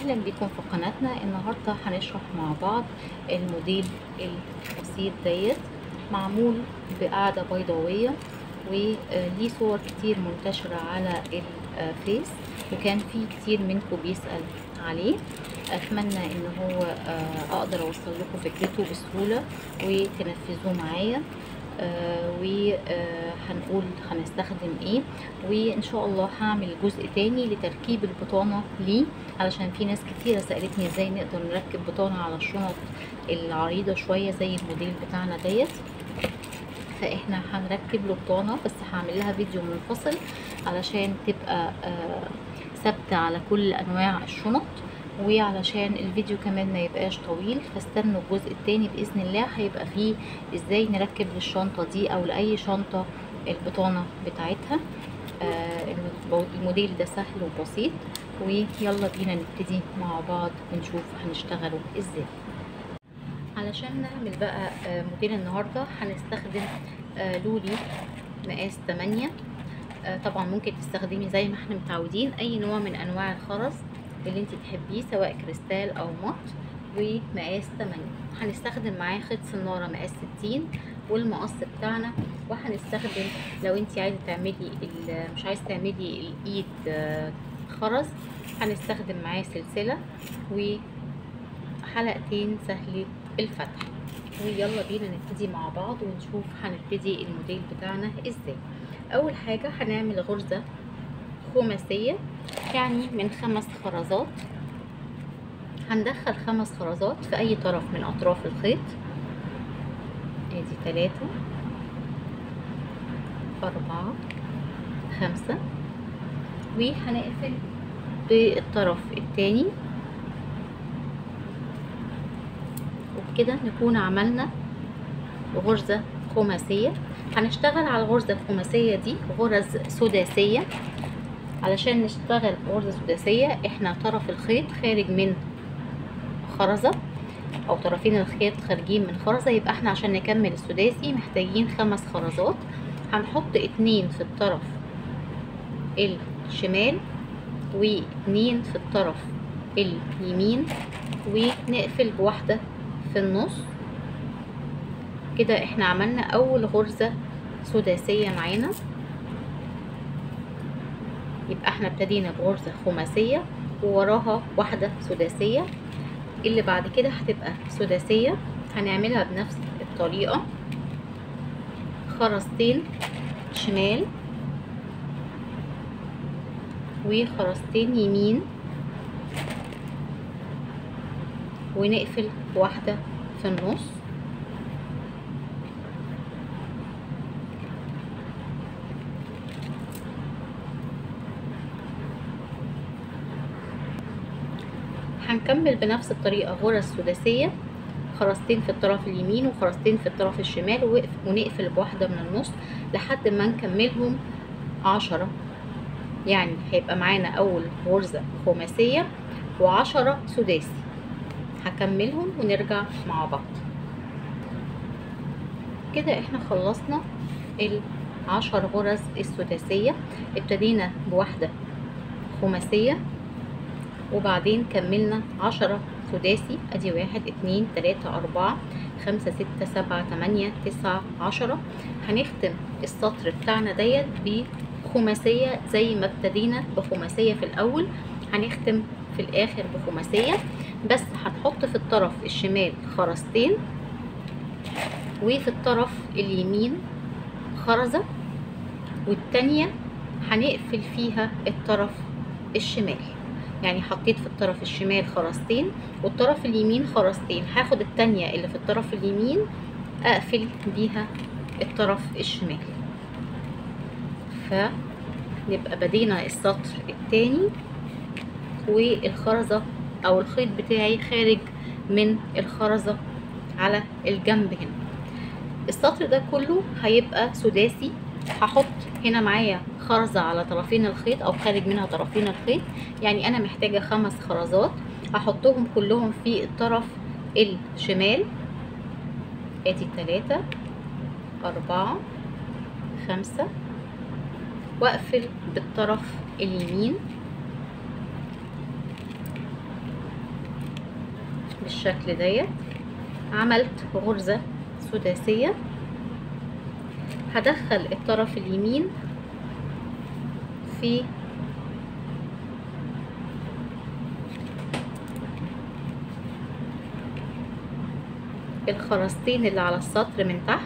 اهلا بكم في قناتنا النهارده هنشرح مع بعض الموديل البسيط ديت معمول بقاعده بيضاويه وليه صور كتير منتشره على الفيس وكان في كتير منكم بيسال عليه اتمنى ان هو اقدر اوصل لكم فكرته بسهوله وتنفذوه معايا آه وهنقول آه هنستخدم ايه وان شاء الله هعمل جزء تاني لتركيب البطانة ليه علشان في ناس كتيرة سألتني ازاي نقدر نركب بطانة على الشنط العريضة شوية زي الموديل بتاعنا ديت فاحنا هنركب له بطانة بس هعمل لها فيديو منفصل علشان تبقى آه ثابتة على كل انواع الشنط وعلشان الفيديو كمان ما يبقاش طويل فاستنوا الجزء التاني باذن الله هيبقى فيه ازاي نركب للشنطه دي او لاي شنطه البطانه بتاعتها آه الموديل ده سهل وبسيط ويلا بينا نبتدي مع بعض ونشوف هنشتغله ازاي علشان نعمل بقى آه موديل النهارده هنستخدم آه لولي مقاس 8 طبعا ممكن تستخدمي زي ما احنا متعودين اي نوع من انواع الخرز اللي انت تحبيه سواء كريستال او مط ومقاس 8 هنستخدم معاه خيط سناره مقاس 60 والمقص بتاعنا وهنستخدم لو انت عايزه تعملي مش عايزه تعملي الايد خرز هنستخدم معاه سلسله وحلقتين سهله الفتح ويلا بينا نبتدي مع بعض ونشوف هنبتدي الموديل بتاعنا ازاي اول حاجه هنعمل غرزه خماسية يعني من خمس خرزات هندخل خمس خرزات في أي طرف من أطراف الخيط ادي تلاتة أربعة خمسة وهنقفل بالطرف التاني وبكده نكون عملنا غرزة خماسية هنشتغل على الغرزة الخماسية دي غرز سداسية علشان نشتغل غرزة سداسية احنا طرف الخيط خارج من خرزة او طرفين الخيط خارجين من خرزة يبقى احنا عشان نكمل السداسي محتاجين خمس خرزات هنحط اتنين في الطرف الشمال واتنين في الطرف اليمين ونقفل بواحدة في النص كده احنا عملنا اول غرزة سداسية معانا يبقى احنا ابتدينا بغرزة خماسية ووراها واحدة سداسية اللي بعد كده هتبقى سداسية هنعملها بنفس الطريقة خرزتين شمال وخرزتين يمين ونقفل واحدة في النص هنكمل بنفس الطريقة غرز سداسية خرزتين في الطرف اليمين وخرزتين في الطرف الشمال ونقفل بواحدة من النص لحد ما نكملهم عشرة يعني هيبقى معانا أول غرزة خماسية وعشرة سداسي هكملهم ونرجع مع بعض كده احنا خلصنا العشر غرز السداسية ابتدينا بواحدة خماسية وبعدين كملنا عشرة سداسي ادي واحد اتنين تلاتة اربعة خمسة ستة سبعة تمانية تسعة عشرة هنختم السطر بتاعنا ديت بخماسية زي ما ابتدينا بخماسية في الاول هنختم في الاخر بخماسية بس هنحط في الطرف الشمال خرزتين وفي الطرف اليمين خرزة والتانية هنقفل فيها الطرف الشمال يعني حطيت في الطرف الشمال خرزتين والطرف اليمين خرزتين هاخد التانية اللي في الطرف اليمين اقفل بيها الطرف الشمال فنبقى بدينا السطر التاني والخرزة او الخيط بتاعي خارج من الخرزة على الجنب هنا السطر ده كله هيبقى سداسي هحط هنا معايا خرزة على طرفين الخيط او خارج منها طرفين الخيط يعني انا محتاجة خمس خرزات هحطهم كلهم في الطرف الشمال ادي تلاتة اربعة خمسة واقفل بالطرف اليمين بالشكل ديت عملت غرزة سداسية هدخل الطرف اليمين في الخرزتين اللي على السطر من تحت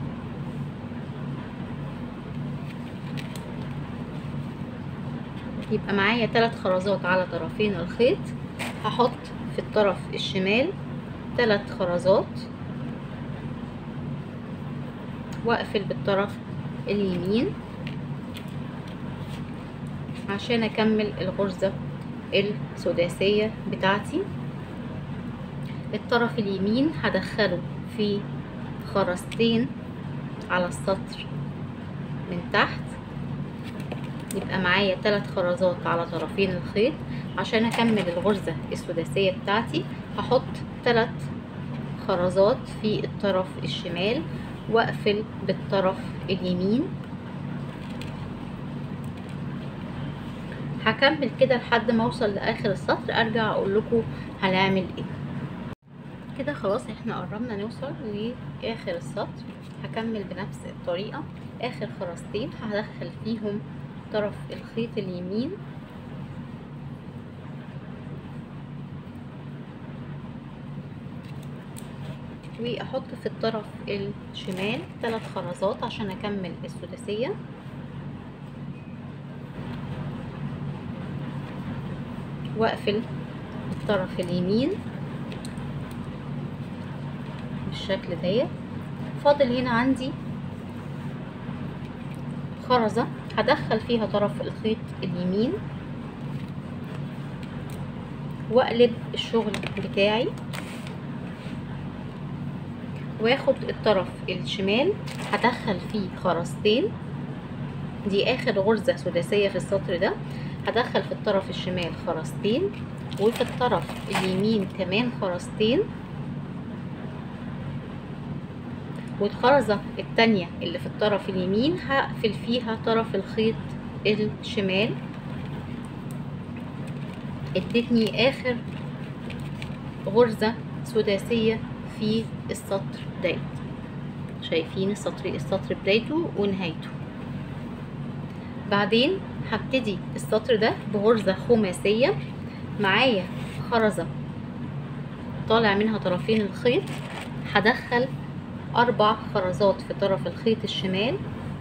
يبقى معايا ثلاث خرزات على طرفين الخيط هحط في الطرف الشمال ثلاث خرزات واقفل بالطرف اليمين عشان اكمل الغرزة السداسية بتاعتي الطرف اليمين هدخله في خرزتين على السطر من تحت يبقى معايا ثلاث خرزات على طرفين الخيط عشان اكمل الغرزة السداسية بتاعتي هحط ثلاث خرزات في الطرف الشمال واقفل بالطرف اليمين هكمل كده لحد ما اوصل لاخر السطر ارجع اقول لكم هنعمل ايه كده خلاص احنا قربنا نوصل لاخر السطر هكمل بنفس الطريقه اخر خرزتين هدخل فيهم طرف الخيط اليمين واحط في الطرف الشمال ثلاث خرزات عشان اكمل السداسيه واقفل الطرف اليمين بالشكل ديت فاضل هنا عندي خرزة هدخل فيها طرف الخيط اليمين واقلب الشغل بتاعي واخد الطرف الشمال هدخل فيه خرزتين دي اخر غرزة سداسية في السطر ده هدخل في الطرف الشمال خرزتين وفي الطرف اليمين كمان خرزتين والخرزة التانية اللي في الطرف اليمين هقفل فيها طرف الخيط الشمال ادتني اخر غرزة سداسية في السطر ديت شايفين السطر السطر بدايته ونهايته بعدين هبتدي السطر ده بغرزة خماسية معايا خرزة طالع منها طرفين الخيط هدخل أربع خرزات في طرف الخيط الشمال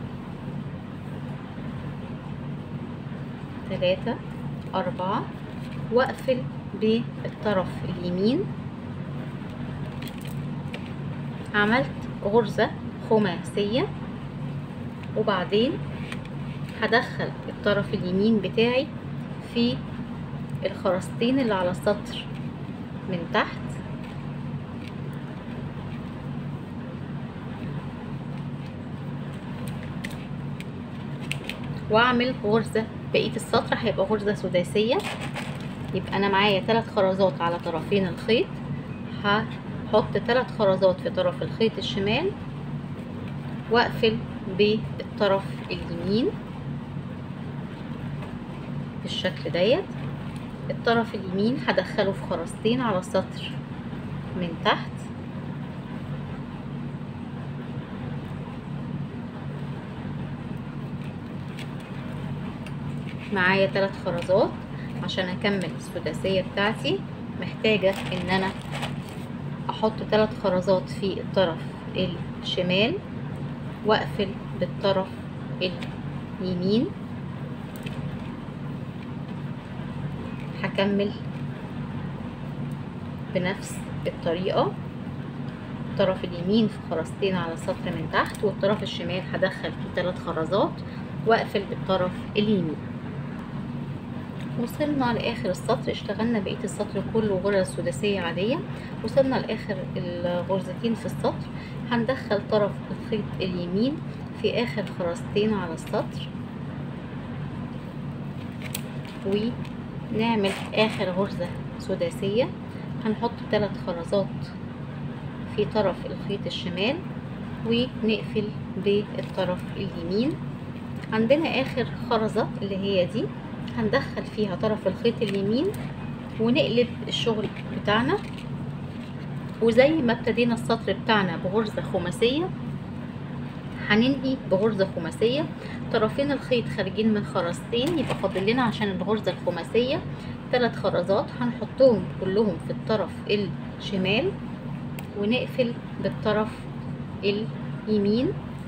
ثلاثة أربعة وأقفل بالطرف اليمين عملت غرزة خماسية وبعدين هدخل الطرف اليمين بتاعي في الخرزتين اللي على السطر من تحت واعمل غرزة بقية السطر هيبقى غرزة سداسية يبقى انا معايا ثلاث خرزات على طرفين الخيط هحط ثلاث خرزات في طرف الخيط الشمال واقفل بالطرف اليمين بالشكل ديت الطرف اليمين هدخله في خرزتين على السطر من تحت معايا ثلاث خرزات عشان اكمل السداسية بتاعتي محتاجة ان انا احط ثلاث خرزات في الطرف الشمال واقفل بالطرف اليمين هكمل بنفس الطريقة الطرف اليمين في خرزتين على السطر من تحت والطرف الشمال هدخل فيه ثلاث خرزات واقفل بالطرف اليمين وصلنا لاخر السطر اشتغلنا بقيه السطر كله غرز سداسيه عاديه وصلنا لاخر الغرزتين في السطر هندخل طرف الخيط اليمين في اخر خرزتين على السطر ونعمل اخر غرزه سداسيه هنحط ثلاث خرزات في طرف الخيط الشمال ونقفل بالطرف اليمين عندنا اخر خرزه اللي هي دي هندخل فيها طرف الخيط اليمين ونقلب الشغل بتاعنا وزي ما ابتدينا السطر بتاعنا بغرزة خماسية هننهي بغرزة خماسية طرفين الخيط خارجين من خرزتين يبقى فاضل لنا عشان الغرزة الخماسية ثلاث خرزات هنحطهم كلهم في الطرف الشمال ونقفل بالطرف اليمين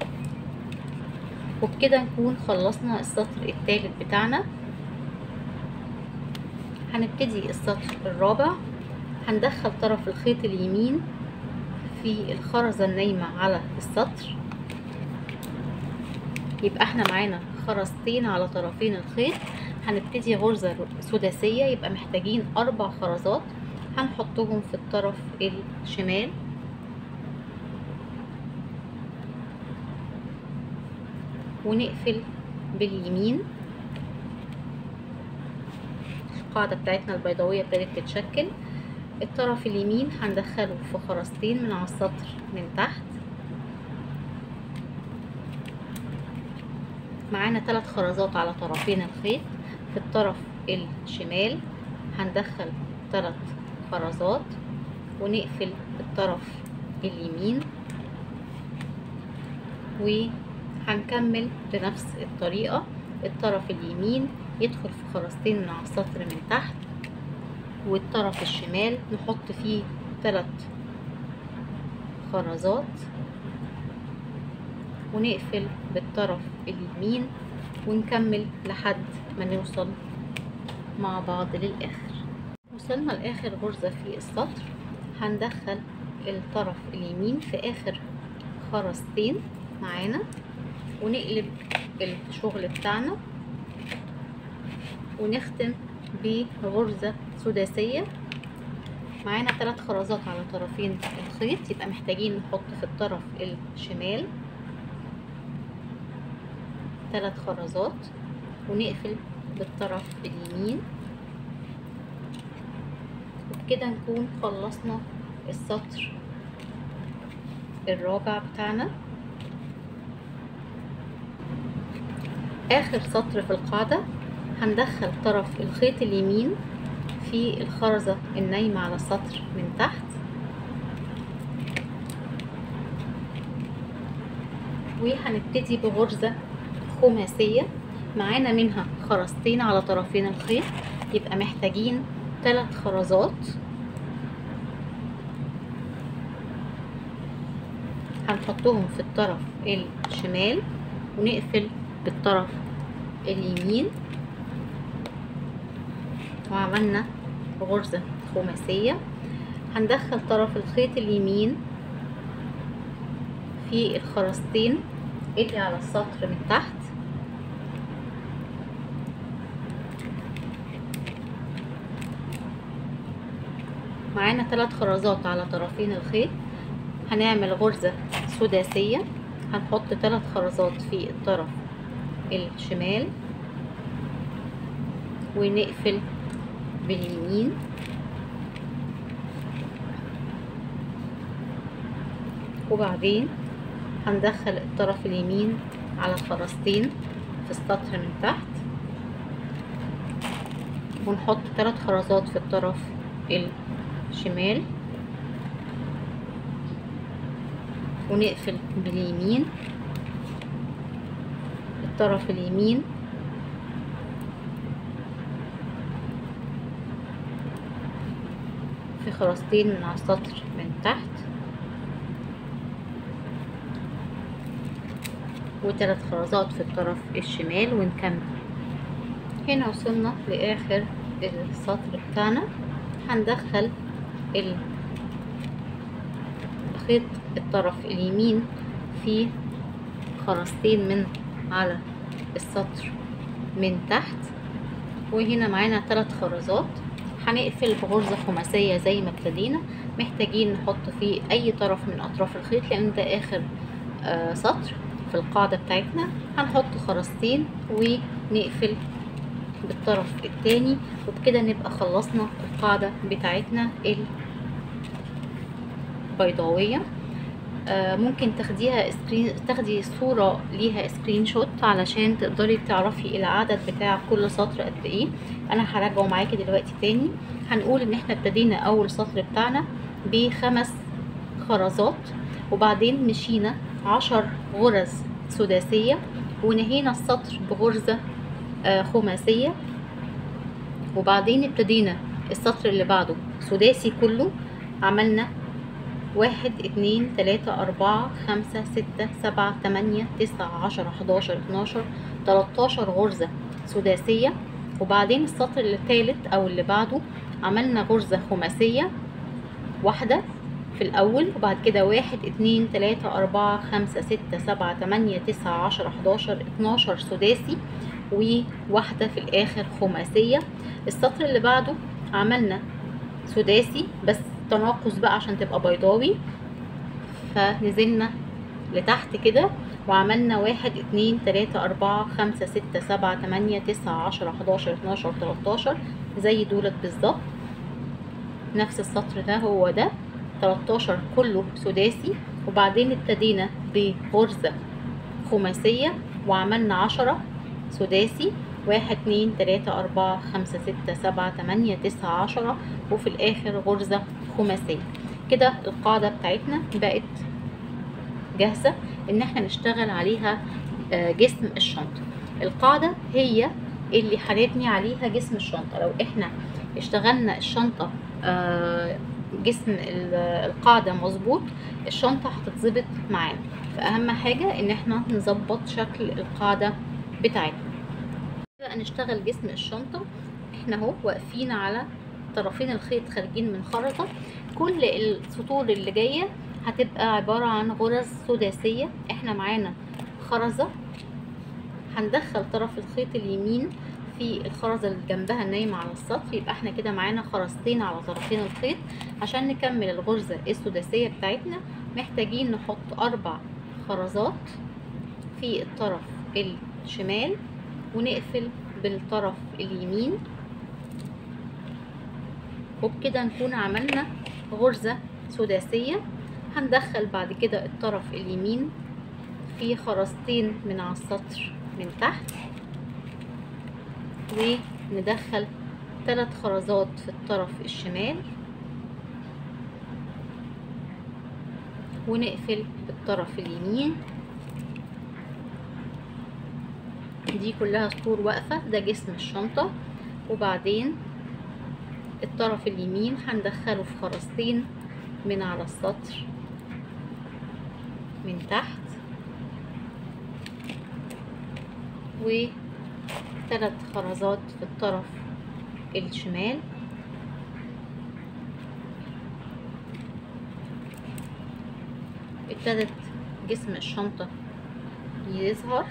وبكده نكون خلصنا السطر الثالث بتاعنا هنبتدي السطر الرابع هندخل طرف الخيط اليمين في الخرزة النايمة على السطر يبقى احنا معانا خرزتين على طرفين الخيط هنبتدي غرزة سداسية يبقى محتاجين أربع خرزات هنحطهم في الطرف الشمال ونقفل باليمين القاعدة بتاعتنا البيضاوية ابتدت تتشكل الطرف اليمين هندخله في خرزتين من على السطر من تحت معانا ثلاث خرزات على طرفين الخيط في الطرف الشمال هندخل ثلاث خرزات ونقفل الطرف اليمين وهنكمل بنفس الطريقة الطرف اليمين يدخل في خرزتين من على السطر من تحت والطرف الشمال نحط فيه ثلاث خرزات ونقفل بالطرف اليمين ونكمل لحد ما نوصل مع بعض للآخر وصلنا لآخر غرزة في السطر هندخل الطرف اليمين في آخر خرزتين معانا ونقلب الشغل بتاعنا ونختم بغرزة سداسية معانا ثلاث خرزات على طرفين الخيط يبقى محتاجين نحط في الطرف الشمال ثلاث خرزات ونقفل بالطرف اليمين وبكده نكون خلصنا السطر الرابع بتاعنا اخر سطر في القاعدة هندخل طرف الخيط اليمين في الخرزة النايمة على السطر من تحت وهنبتدي بغرزة خماسية معانا منها خرزتين على طرفين الخيط يبقى محتاجين ثلاث خرزات هنحطهم في الطرف الشمال ونقفل بالطرف اليمين وعملنا غرزة خماسية هندخل طرف الخيط اليمين في الخرزتين اللي على السطر من تحت معانا ثلاث خرزات على طرفين الخيط هنعمل غرزة سداسية هنحط ثلاث خرزات في الطرف الشمال ونقفل باليمين وبعدين هندخل الطرف اليمين على الخرزتين في السطر من تحت ونحط ثلاث خرزات في الطرف الشمال ونقفل باليمين الطرف اليمين في خرزتين من على السطر من تحت وثلاث خرزات في الطرف الشمال ونكمل هنا وصلنا لاخر السطر بتاعنا هندخل خيط الطرف اليمين في خرزتين من على السطر من تحت وهنا معانا ثلاث خرزات هنقفل بغرزة خماسية زي ما ابتدينا محتاجين نحط فيه اي طرف من اطراف الخيط لان ده اخر آه سطر في القاعدة بتاعتنا هنحط خرزتين ونقفل بالطرف التاني وبكده نبقى خلصنا القاعدة بتاعتنا البيضاوية آه ممكن تاخديها سكرين تاخدي صورة ليها سكرين شوت علشان تقدري تعرفي العدد بتاع كل سطر قد ايه انا هراجعه معاكي دلوقتي تاني هنقول ان احنا ابتدينا اول سطر بتاعنا بخمس خرزات وبعدين مشينا عشر غرز سداسية ونهينا السطر بغرزة آه، خماسية وبعدين ابتدينا السطر اللي بعده سداسي كله عملنا واحد اتنين تلاتة أربعة خمسة ستة سبعة تمانية تسعة عشرة حداشر اتناشر تلاتاشر غرزة سداسية وبعدين السطر التالت أو اللي بعده عملنا غرزة خماسية واحدة في الأول وبعد كده واحد اتنين تلاتة أربعة خمسة ستة سبعة تمانية تسعة عشرة حداشر اتناشر سداسي وواحدة في الآخر خماسية السطر اللي بعده عملنا سداسي بس تناقص بقى عشان تبقى بيضاوي فنزلنا لتحت كده وعملنا واحد اتنين تلاتة أربعة خمسة ستة سبعة تمانية تسعة عشرة حداشر اتناشر تلاتاشر زي دولت بالظبط نفس السطر ده هو ده تلاتاشر كله سداسي وبعدين ابتدينا بغرزة خماسية وعملنا عشرة سداسي واحد اتنين تلاتة أربعة خمسة ستة سبعة تمانية تسعة عشرة وفي الآخر غرزة خماسية كده القاعدة بتاعتنا بقت جاهزة إن احنا نشتغل عليها آه، جسم الشنطة القاعدة هي اللي هنبني عليها جسم الشنطة لو احنا اشتغلنا الشنطة آه، جسم ال- القاعدة مظبوط الشنطة هتتظبط معانا فأهم حاجة إن احنا نظبط شكل القاعدة بتاعتنا بقى نشتغل جسم الشنطة احنا اهو واقفين على طرفين الخيط خارجين من خرزة كل السطور اللي جاية هتبقى عبارة عن غرز سداسية احنا معانا خرزة هندخل طرف الخيط اليمين في الخرزة اللي جنبها النايمة على السطر يبقى احنا كده معانا خرزتين على طرفين الخيط عشان نكمل الغرزة السداسية بتاعتنا محتاجين نحط أربع خرزات في الطرف الشمال ونقفل بالطرف اليمين وبكده نكون عملنا غرزة سداسية هندخل بعد كده الطرف اليمين في خرزتين من على السطر من تحت وندخل ثلاث خرزات في الطرف الشمال ونقفل بالطرف اليمين دي كلها سطور واقفة ده جسم الشنطة وبعدين الطرف اليمين هندخله في خرزتين من على السطر من تحت وثلاث خرزات في الطرف الشمال ابتدت جسم الشنطة يظهر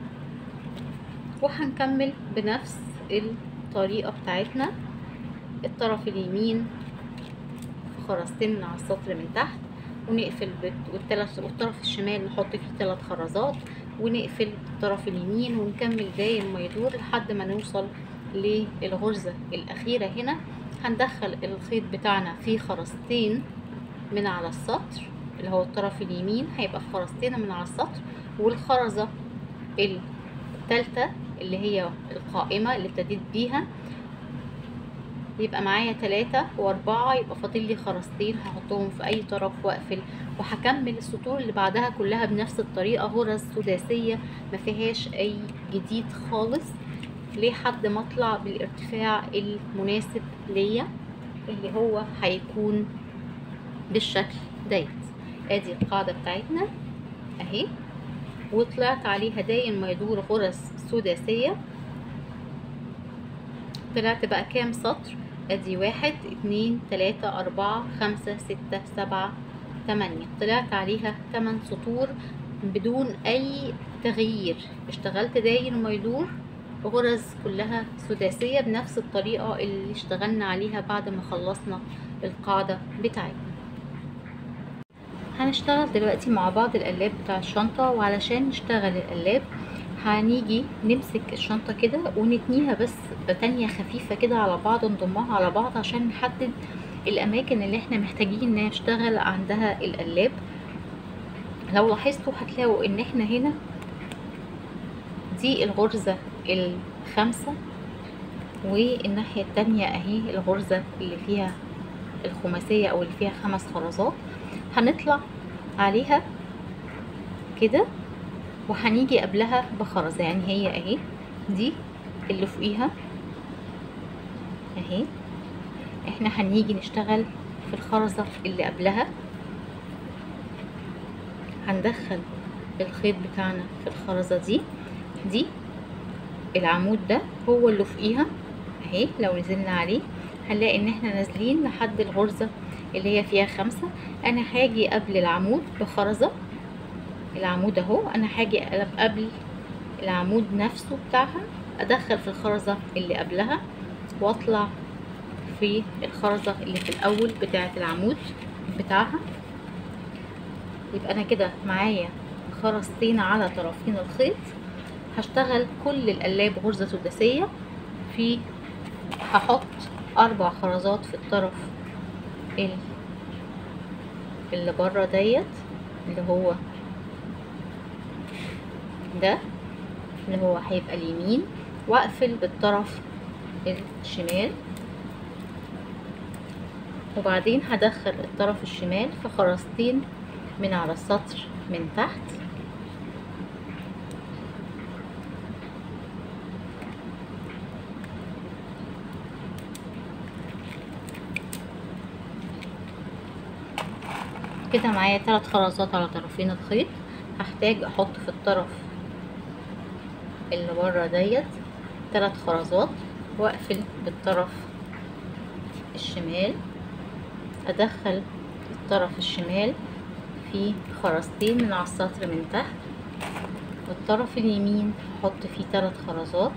وهنكمل بنفس الطريقة بتاعتنا الطرف اليمين في خرزتين من على السطر من تحت ونقفل بت... والتلات والطرف الشمال نحط فيه ثلاث خرزات ونقفل الطرف اليمين ونكمل داير ما يدور لحد ما نوصل للغرزة الأخيرة هنا هندخل الخيط بتاعنا في خرزتين من على السطر اللي هو الطرف اليمين هيبقى في خرزتين من على السطر والخرزة التالتة اللي هي القائمة اللي ابتديت بيها يبقى معايا تلاتة واربعة يبقى فاضل لي خرزتين هحطهم في اي طرف واقفل وهكمل السطور اللي بعدها كلها بنفس الطريقة غرز سداسية ما فيهاش اي جديد خالص لحد ما اطلع بالارتفاع المناسب ليا اللي هو هيكون بالشكل ديت ادي القاعدة بتاعتنا اهي وطلعت عليها دايم ما يدور غرز سداسية طلعت بقى كام سطر ادي واحد اتنين تلاتة اربعة خمسة ستة سبعة تمانية طلعت عليها تمن سطور بدون اي تغيير اشتغلت داير ما يدور غرز كلها سداسية بنفس الطريقة اللي اشتغلنا عليها بعد ما خلصنا القاعدة بتاعتنا هنشتغل دلوقتي مع بعض القلاب بتاع الشنطة وعلشان نشتغل القلاب هنيجي نمسك الشنطة كده ونتنيها بس بتانية خفيفة كده على بعض نضمها على بعض عشان نحدد الأماكن اللي احنا محتاجين نشتغل عندها القلاب لو لاحظتوا هتلاقوا ان احنا هنا دي الغرزة الخامسة والناحية التانية اهي الغرزة اللي فيها الخماسية او اللي فيها خمس خرزات هنطلع عليها كده وهنيجي قبلها بخرزة يعني هي اهي دي اللي فوقيها اهي احنا هنيجي نشتغل في الخرزة اللي قبلها هندخل الخيط بتاعنا في الخرزة دي دي العمود ده هو اللي فوقيها اهي لو نزلنا عليه هنلاقي ان احنا نازلين لحد الغرزة اللي هي فيها خمسة انا هاجي قبل العمود بخرزة العمود اهو انا هاجي قبل العمود نفسه بتاعها ادخل في الخرزة اللي قبلها واطلع في الخرزة اللي في الاول بتاعة العمود بتاعها يبقى انا كده معايا خرزتين على طرفين الخيط هشتغل كل القلاب غرزة سداسية في هحط اربع خرزات في الطرف اللي بره ديت اللي هو ده اللي هو هيبقى اليمين واقفل بالطرف الشمال وبعدين هدخل الطرف الشمال في خرزتين من على السطر من تحت كده معايا ثلاث خرزات على طرفين الخيط هحتاج احط في الطرف اللي بره ديت ثلاث خرزات واقفل بالطرف الشمال ادخل الطرف الشمال في خرزتين من على السطر من تحت والطرف اليمين احط فيه ثلاث خرزات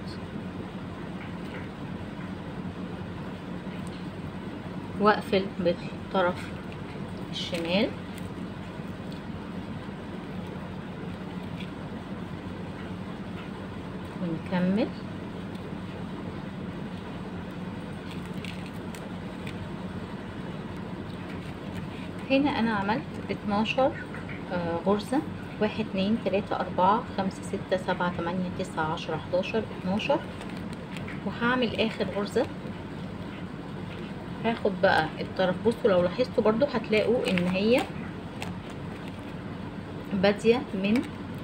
واقفل بالطرف الشمال ونكمل هنا انا عملت اتناشر غرزة واحد اتنين تلاتة اربعة خمسة ستة سبعة تمانية تسعة عشرة حداشر اتناشر وهعمل اخر غرزة هاخد بقى الطرف بصوا لو لاحظتوا برضو هتلاقوا ان هي بادية من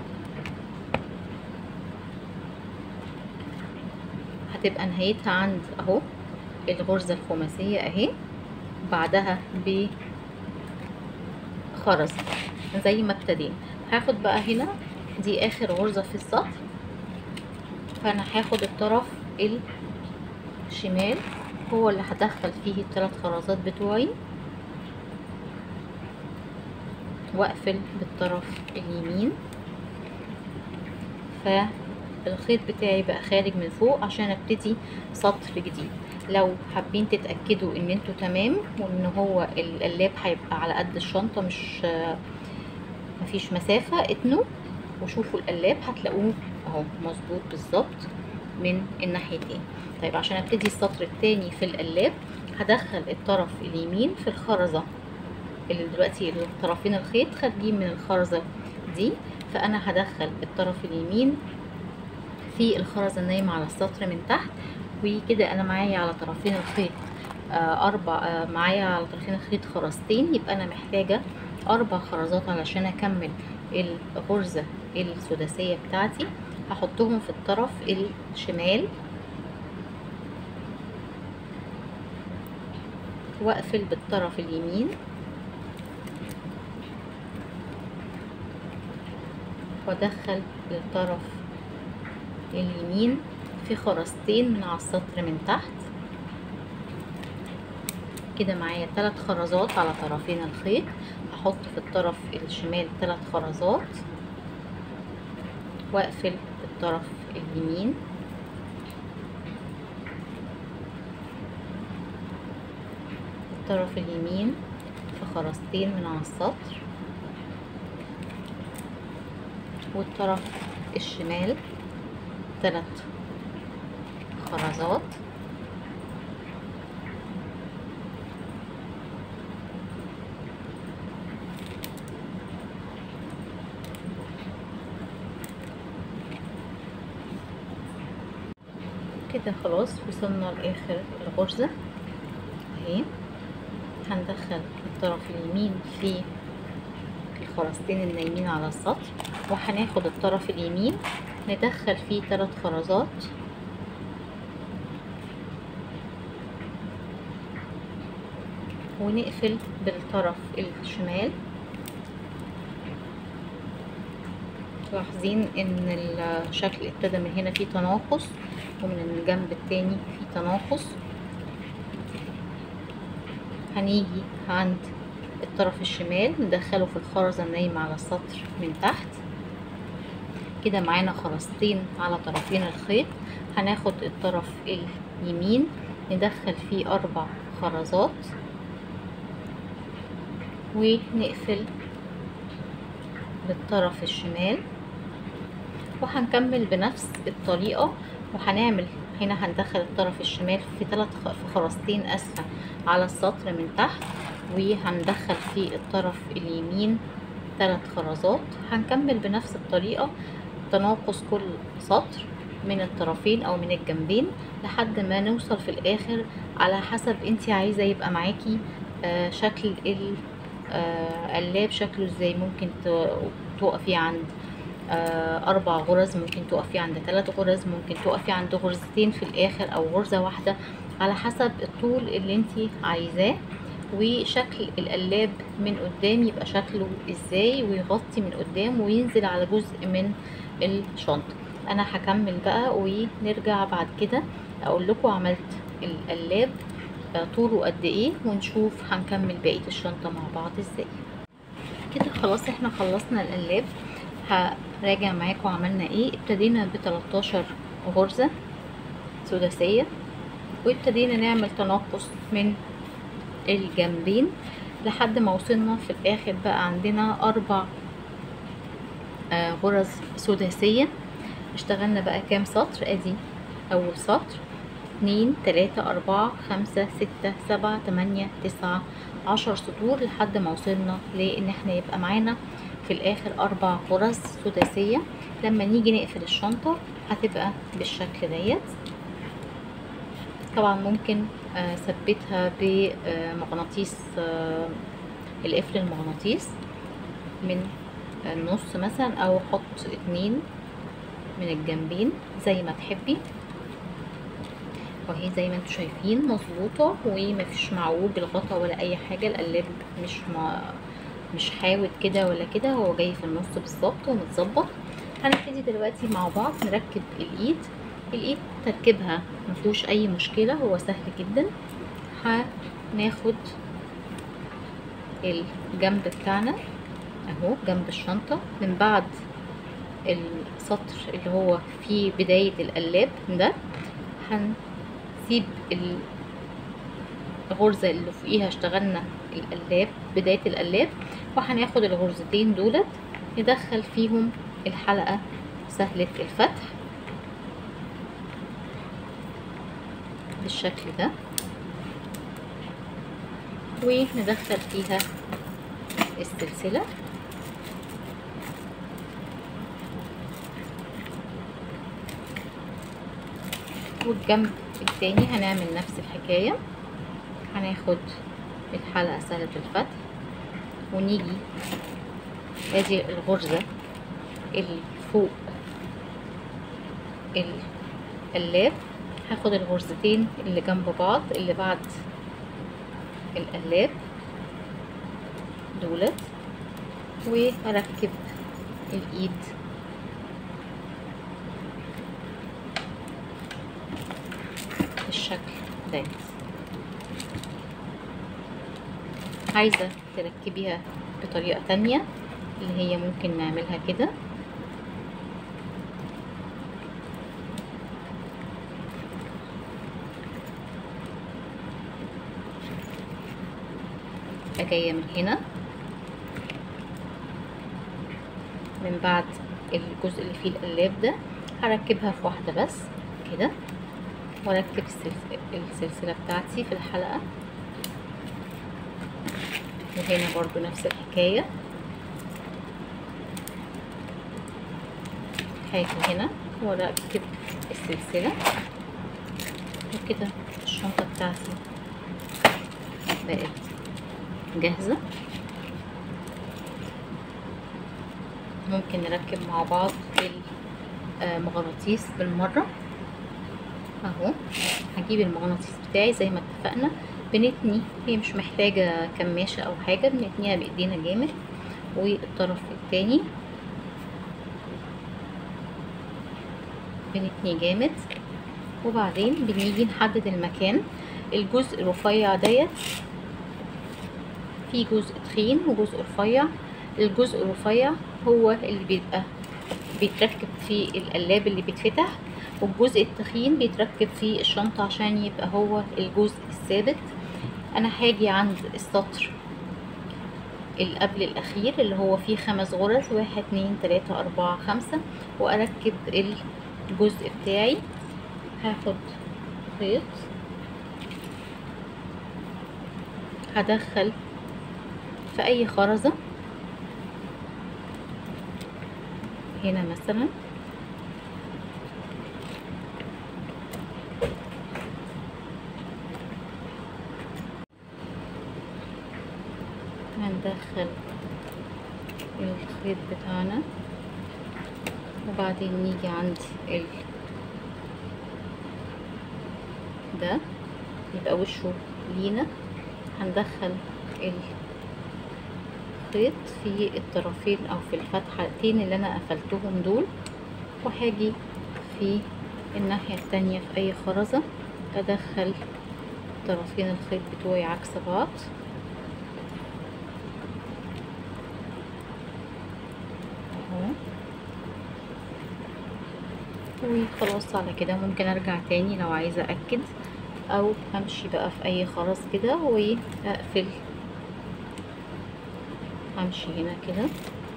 هتبقى نهايتها عند اهو الغرزة الخماسية اهي بعدها بخرز زي ما ابتدينا هاخد بقى هنا دي اخر غرزة في السطر فانا هاخد الطرف الشمال هو اللي هدخل فيه الثلاث خرزات بتوعي واقفل بالطرف اليمين فالخيط بتاعي بقى خارج من فوق عشان ابتدي سطر جديد لو حابين تتاكدوا ان انتوا تمام وان هو القلاب هيبقى على قد الشنطه مش مفيش مسافه اتنوا وشوفوا القلاب هتلاقوه اهو مظبوط بالظبط من الناحيتين طيب عشان ابتدي السطر التاني في القلاب هدخل الطرف اليمين في الخرزة اللي دلوقتي طرفين الخيط خارجين من الخرزة دي فانا هدخل الطرف اليمين في الخرزة النايمة على السطر من تحت وكده انا معايا على طرفين الخيط آه اربع آه معايا على طرفين الخيط خرزتين يبقى انا محتاجة اربع خرزات علشان اكمل الغرزة السداسية بتاعتي هحطهم في الطرف الشمال واقفل بالطرف اليمين وادخل الطرف اليمين في خرزتين من على السطر من تحت كده معايا ثلاث خرزات على طرفين الخيط هحط في الطرف الشمال ثلاث خرزات واقفل الطرف اليمين الطرف اليمين في خرزتين من على السطر والطرف الشمال ثلاث خرزات كده خلاص وصلنا لاخر الغرزة اهي هندخل الطرف اليمين في الخرزتين النايمين على السطر وهناخد الطرف اليمين ندخل فيه ثلاث خرزات ونقفل بالطرف الشمال لاحظين ان الشكل ابتدى من هنا فيه تناقص ومن الجنب التاني فيه تناقص هنيجي عند الطرف الشمال ندخله في الخرزة النايمة على السطر من تحت كده معانا خرزتين على طرفين الخيط هناخد الطرف اليمين ندخل فيه اربع خرزات ونقفل بالطرف الشمال وهنكمل بنفس الطريقة وهنعمل هنا هندخل الطرف الشمال في ثلاث في خرزتين اسفل على السطر من تحت وهندخل في الطرف اليمين ثلاث خرزات هنكمل بنفس الطريقة تناقص كل سطر من الطرفين او من الجنبين لحد ما نوصل في الاخر على حسب انت عايزة يبقى معاكي آه شكل القلاب شكله ازاي ممكن تقفي عند آه اربع غرز ممكن تقفي عند ثلاث غرز ممكن تقفي عند غرزتين في الاخر او غرزة واحدة على حسب الطول اللي انت عايزاه وشكل القلاب من قدام يبقى شكله ازاي ويغطي من قدام وينزل على جزء من الشنطة انا هكمل بقى ونرجع بعد كده اقول لكم عملت القلاب طوله قد ايه ونشوف هنكمل بقية الشنطة مع بعض ازاي كده خلاص احنا خلصنا القلاب هراجع معاكم عملنا ايه ابتدينا ب 13 غرزة سداسية وابتدينا نعمل تناقص من الجنبين لحد ما وصلنا في الاخر بقى عندنا اربع آه غرز سداسية اشتغلنا بقى كام سطر ادي اول سطر اتنين تلاتة اربعة خمسة ستة سبعة تمانية تسعة عشر سطور لحد ما وصلنا لان احنا يبقى معانا في الاخر اربع غرز سداسية لما نيجي نقفل الشنطة هتبقى بالشكل ديت طبعا ممكن اثبتها بمغناطيس القفل المغناطيس من النص مثلا او احط اتنين من الجنبين زي ما تحبي وهي زي ما انتم شايفين مظبوطه ومفيش معوج الغطا ولا اي حاجه القلاب مش ما مش حاوت كده ولا كده هو جاي في النص بالظبط ومتظبط هنبتدي دلوقتي مع بعض نركب الايد الايد تركيبها مفيهوش اي مشكله هو سهل جدا هناخد الجنب بتاعنا اهو جنب الشنطه من بعد السطر اللي هو في بدايه القلاب ده هنسيب الغرزة اللي فوقيها اشتغلنا القلاب بداية القلاب وهناخد الغرزتين دولت ندخل فيهم الحلقة سهلة الفتح بالشكل ده وندخل فيها السلسلة والجنب التاني هنعمل نفس الحكاية هناخد الحلقة سهلة الفتح ونيجي ادي الغرزة اللي فوق القلاب هاخد الغرزتين اللي جنب بعض اللي بعد القلاب دولت وهركب الايد بالشكل ده عايزة تركبيها بطريقة تانية اللي هي ممكن نعملها كده جاية من هنا من بعد الجزء اللي فيه القلاب ده هركبها في واحدة بس كده واركب السلسلة بتاعتي في الحلقة وهنا برضو نفس الحكاية هاجي هنا واركب السلسلة وكده الشنطة بتاعتي بقت جاهزة ممكن نركب مع بعض المغناطيس بالمرة اهو هجيب المغناطيس بتاعي زي ما اتفقنا بنتني هي مش محتاجة كماشة او حاجة بنتنيها بايدينا جامد والطرف التاني بنتني جامد وبعدين بنيجي نحدد المكان الجزء الرفيع ديت في جزء تخين وجزء رفيع الجزء الرفيع هو اللي بيبقى بيتركب في القلاب اللي بيتفتح والجزء التخين بيتركب في الشنطة عشان يبقى هو الجزء الثابت انا هاجي عند السطر اللي قبل الاخير اللي هو فيه خمس غرز واحد اتنين تلاتة اربعة خمسة واركب الجزء بتاعي هاخد خيط هدخل في اي خرزة هنا مثلا هندخل الخيط بتاعنا وبعدين نيجي عند ال ده يبقى وشه لينا هندخل الخيط في الطرفين او في الفتحتين اللي انا قفلتهم دول وهاجي في الناحية التانية في اي خرزة ادخل طرفين الخيط بتوعي عكس بعض اهو وخلاص على كده ممكن ارجع تاني لو عايزة اكد او همشي بقى في اي خرز كده واقفل همشي هنا كده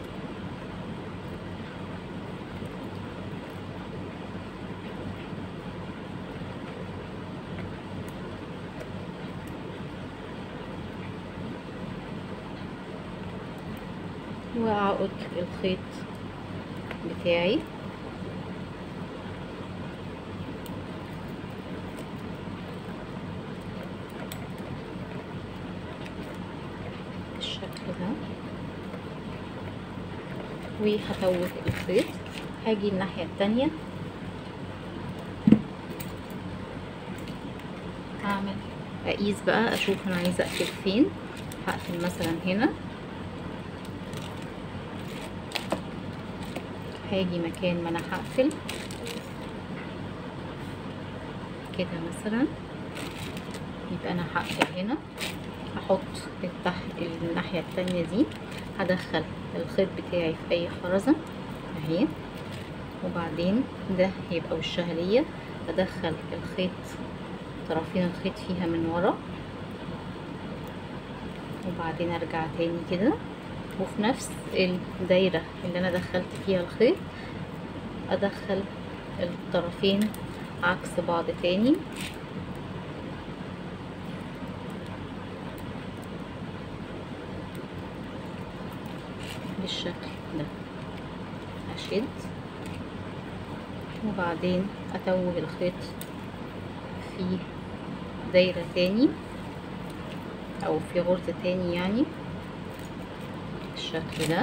واعقد الخيط بتاعي بالشكل ده وهتوه الخيط هاجي الناحية التانية هعمل اقيس بقى اشوف انا عايزة اقفل فين هقفل مثلا هنا هاجي مكان ما انا هقفل كده مثلا يبقى انا هقفل هنا هحط التحت الناحية التانية دي هدخل الخيط بتاعي في اي خرزة اهي وبعدين ده هيبقى وشها ليا ادخل الخيط طرفين الخيط فيها من ورا وبعدين ارجع تاني كده وفي نفس الدايرة اللي انا دخلت فيها الخيط ادخل الطرفين عكس بعض تاني بالشكل ده اشد وبعدين اتوه الخيط في دايرة تاني او في غرزة تاني يعني بالشكل ده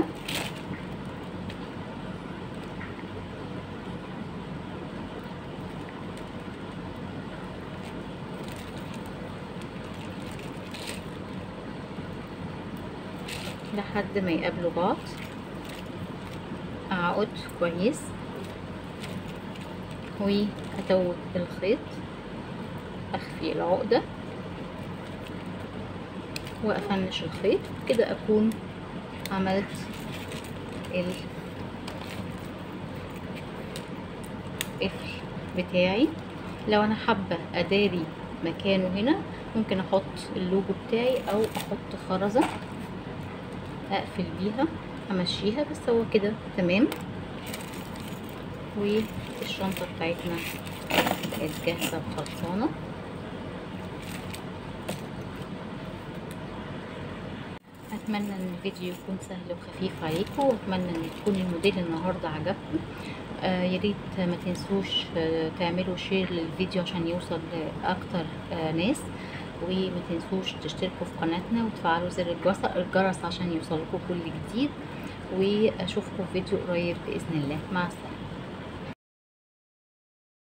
لحد ما يقابلوا بعض اعقد كويس واتوه الخيط اخفي العقدة وافنش الخيط كده اكون عملت القفل بتاعي لو انا حابة اداري مكانه هنا ممكن احط اللوجو بتاعي او احط خرزة اقفل بيها امشيها بس هو كده تمام والشنطة بتاعتنا بقت جاهزة وخلصانة اتمنى ان الفيديو يكون سهل وخفيف عليكم واتمنى ان يكون الموديل النهارده عجبكم آه يا ريت ما تنسوش آه تعملوا شير للفيديو عشان يوصل لاكتر آه ناس وما تنسوش تشتركوا في قناتنا وتفعلوا زر الجرس عشان يوصلكوا كل جديد واشوفكم في فيديو قريب باذن الله مع السلامه